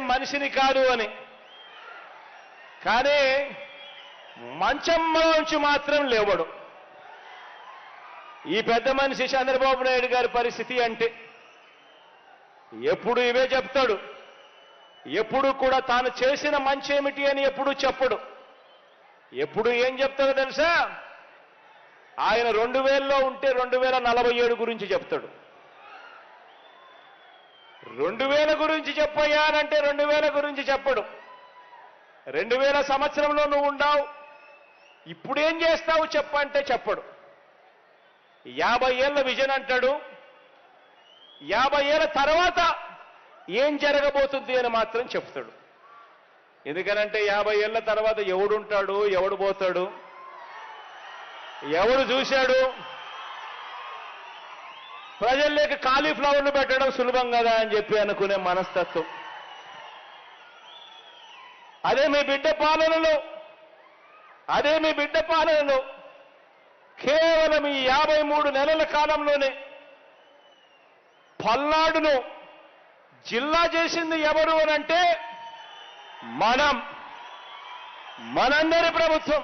మనిషిని కాదు అని కానీ మంచంలోంచి మాత్రం లేవడు ఈ పెద్ద మనిషి చంద్రబాబు నాయుడు గారి పరిస్థితి అంటే ఎప్పుడు ఇవే చెప్తాడు ఎప్పుడు కూడా తాను చేసిన మంచి ఏమిటి అని ఎప్పుడు చెప్పడు ఎప్పుడు ఏం చెప్తాడో తెలుసా ఆయన రెండు వేలలో ఉంటే రెండు వేల నలభై ఏడు గురించి చెప్తాడు రెండు వేల గురించి చెప్పయ్యానంటే రెండు వేల గురించి చెప్పడు రెండు వేల సంవత్సరంలో నువ్వు ఉండావు ఇప్పుడేం చేస్తావు చెప్పంటే చెప్పడు యాభై ఏళ్ళ విజన్ అంటాడు యాభై ఏళ్ళ తర్వాత ఏం జరగబోతుంది అని మాత్రం చెప్తాడు ఎందుకనంటే యాభై ఏళ్ళ తర్వాత ఎవడుంటాడు ఎవడు పోతాడు ఎవడు చూశాడు ప్రజల్లోకి కాలీఫ్లవర్లు పెట్టడం సులభం కదా అని చెప్పి అనుకునే మనస్తత్వం అదే మీ బిడ్డ పాలనలో అదే మీ బిడ్డ పాలనలో కేవలం ఈ యాభై మూడు నెలల కాలంలోనే పల్నాడును జిల్లా చేసింది ఎవరు అని అంటే మనం మనందరి ప్రభుత్వం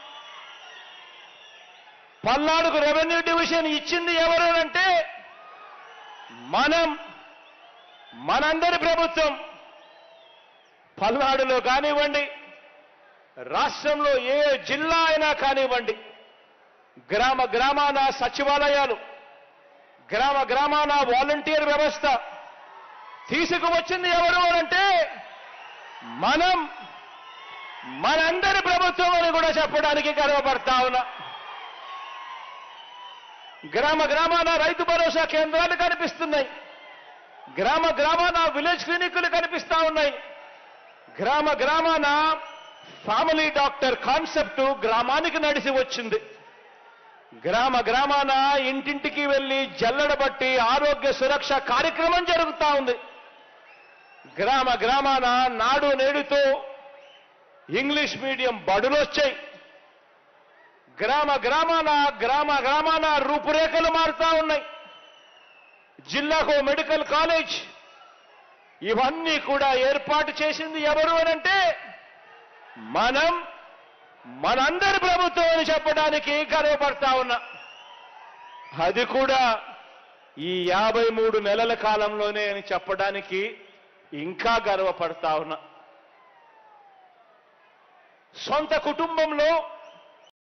పల్నాడుకు రెవెన్యూ డివిజన్ ఇచ్చింది ఎవరు అని అంటే మనం మనందరి ప్రభుత్వం పల్నాడులో కానివ్వండి రాష్ట్రంలో ఏ జిల్లా అయినా కానివ్వండి గ్రామ గ్రామాన సచివాలయాలు గ్రామ గ్రామాన వాలంటీర్ వ్యవస్థ తీసుకువచ్చింది ఎవరు అని అంటే మనం మనందరి ప్రభుత్వం అని కూడా చెప్పడానికి గర్వపడతా ఉన్నా గ్రామ గ్రామాన రైతు భరోసా కేంద్రాలు కనిపిస్తున్నాయి గ్రామ గ్రామాన విలేజ్ క్లినిక్లు కనిపిస్తా ఉన్నాయి గ్రామ గ్రామాన ఫ్యామిలీ డాక్టర్ కాన్సెప్ట్ గ్రామానికి నడిచి వచ్చింది గ్రామ గ్రామాన ఇంటింటికి వెళ్లి జల్లడబట్టి ఆరోగ్య సురక్ష కార్యక్రమం జరుగుతా ఉంది గ్రామ గ్రామాన నాడు నేడుతో ఇంగ్లీష్ మీడియం బడులు వచ్చాయి గ్రామ గ్రామాన గ్రామ గ్రామాన రూపురేఖలు మారుతా ఉన్నాయి జిల్లాకు మెడికల్ కాలేజ్ ఇవన్నీ కూడా ఏర్పాటు చేసింది ఎవరు అనంటే మనం మనందరి ప్రభుత్వం అని చెప్పడానికి గర్వపడతా ఉన్నా అది కూడా ఈ యాభై మూడు నెలల కాలంలోనే అని చెప్పడానికి ఇంకా గర్వపడతా ఉన్నా సొంత కుటుంబంలో